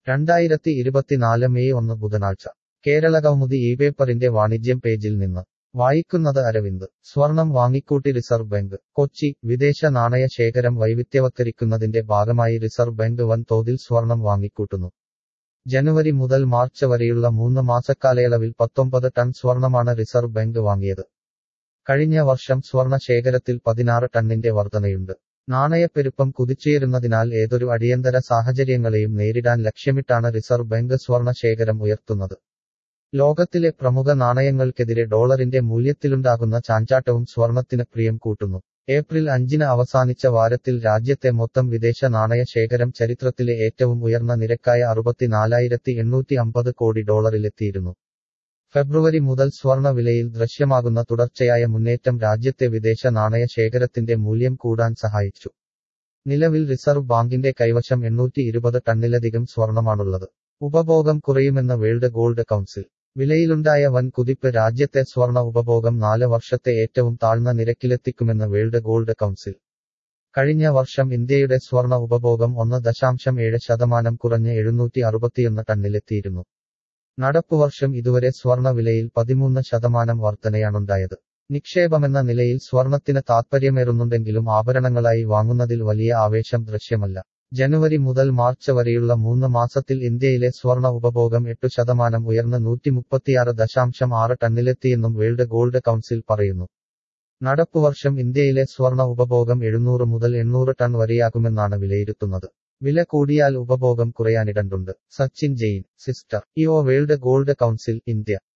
രണ്ടായിരത്തി ഇരുപത്തിനാല് മെയ് ഒന്ന് ബുധനാഴ്ച കേരളകൗമുദി ഈ പേപ്പറിന്റെ വാണിജ്യം പേജിൽ നിന്ന് വായിക്കുന്നത് അരവിന്ദ് സ്വർണം വാങ്ങിക്കൂട്ടി റിസർവ് ബാങ്ക് കൊച്ചി വിദേശ നാണയ ശേഖരം വൈവിധ്യവത്കരിക്കുന്നതിന്റെ ഭാഗമായി റിസർവ് ബാങ്ക് വൻ തോതിൽ സ്വർണം വാങ്ങിക്കൂട്ടുന്നു ജനുവരി മുതൽ മാർച്ച് വരെയുള്ള മൂന്ന് മാസക്കാലയളവിൽ പത്തൊമ്പത് ടൺ സ്വർണമാണ് റിസർവ് ബാങ്ക് വാങ്ങിയത് കഴിഞ്ഞ വർഷം സ്വർണ ശേഖരത്തിൽ പതിനാറ് ടണ്ണിന്റെ വർധനയുണ്ട് നാണയപ്പെരുപ്പം കുതിച്ചുയരുന്നതിനാൽ ഏതൊരു അടിയന്തര സാഹചര്യങ്ങളെയും നേരിടാൻ ലക്ഷ്യമിട്ടാണ് റിസർവ് ബാങ്ക് സ്വർണ ശേഖരം ഉയർത്തുന്നത് ലോകത്തിലെ പ്രമുഖ നാണയങ്ങൾക്കെതിരെ ഡോളറിന്റെ മൂല്യത്തിലുണ്ടാകുന്ന ചാഞ്ചാട്ടവും സ്വർണത്തിന് പ്രിയം കൂട്ടുന്നു ഏപ്രിൽ അഞ്ചിന് അവസാനിച്ച വാരത്തിൽ രാജ്യത്തെ മൊത്തം വിദേശ നാണയ ശേഖരം ചരിത്രത്തിലെ ഏറ്റവും ഉയർന്ന നിരക്കായ അറുപത്തിനാലായിരത്തി എണ്ണൂറ്റി അമ്പത് കോടി ഡോളറിലെത്തിയിരുന്നു ഫെബ്രുവരി മുതൽ സ്വർണ വിലയിൽ ദൃശ്യമാകുന്ന തുടർച്ചയായ മുന്നേറ്റം രാജ്യത്തെ വിദേശ നാണയ ശേഖരത്തിന്റെ മൂല്യം കൂടാൻ സഹായിച്ചു നിലവിൽ റിസർവ് ബാങ്കിന്റെ കൈവശം എണ്ണൂറ്റി ഇരുപത് ടണ്ണിലധികം സ്വർണമാണുള്ളത് ഉപഭോഗം കുറയുമെന്ന് വേൾഡ് ഗോൾഡ് കൗൺസിൽ വിലയിലുണ്ടായ വൻ കുതിപ്പ് രാജ്യത്തെ സ്വർണ ഉപഭോഗം നാല് വർഷത്തെ ഏറ്റവും താഴ്ന്ന നിരക്കിലെത്തിക്കുമെന്ന് വേൾഡ് ഗോൾഡ് കൗൺസിൽ കഴിഞ്ഞ വർഷം ഇന്ത്യയുടെ സ്വർണ ഉപഭോഗം ഒന്ന് ദശാംശം ഏഴ് ശതമാനം കുറഞ്ഞ് എഴുന്നൂറ്റി അറുപത്തിയൊന്ന് ടണ്ണിലെത്തിയിരുന്നു നടപ്പുവർഷം ഇതുവരെ സ്വർണ വിലയിൽ പതിമൂന്ന് ശതമാനം വർധനയാണുണ്ടായത് നിക്ഷേപമെന്ന നിലയിൽ സ്വർണത്തിന് താത്പര്യമേറുന്നുണ്ടെങ്കിലും ആഭരണങ്ങളായി വാങ്ങുന്നതിൽ വലിയ ആവേശം ദൃശ്യമല്ല ജനുവരി മുതൽ മാർച്ച് വരെയുള്ള മൂന്ന് മാസത്തിൽ ഇന്ത്യയിലെ സ്വർണ ഉപഭോഗം എട്ടു ശതമാനം ഉയർന്ന് നൂറ്റി മുപ്പത്തിയാറ് ദശാംശം ആറ് ടണ്ണിലെത്തിയെന്നും വേൾഡ് ഗോൾഡ് കൗൺസിൽ പറയുന്നു നടപ്പുവർഷം ഇന്ത്യയിലെ സ്വർണ ഉപഭോഗം എഴുന്നൂറ് മുതൽ എണ്ണൂറ് ടൺ വരെയാകുമെന്നാണ് വിലയിരുത്തുന്നത് വില കൂടിയാൽ ഉപഭോഗം കുറയാനിടണ്ടുണ്ട് സച്ചിൻ ജെയിൻ സിസ്റ്റർ ഇഒ വേൾഡ് ഗോൾഡ് കൗൺസിൽ ഇന്ത്യ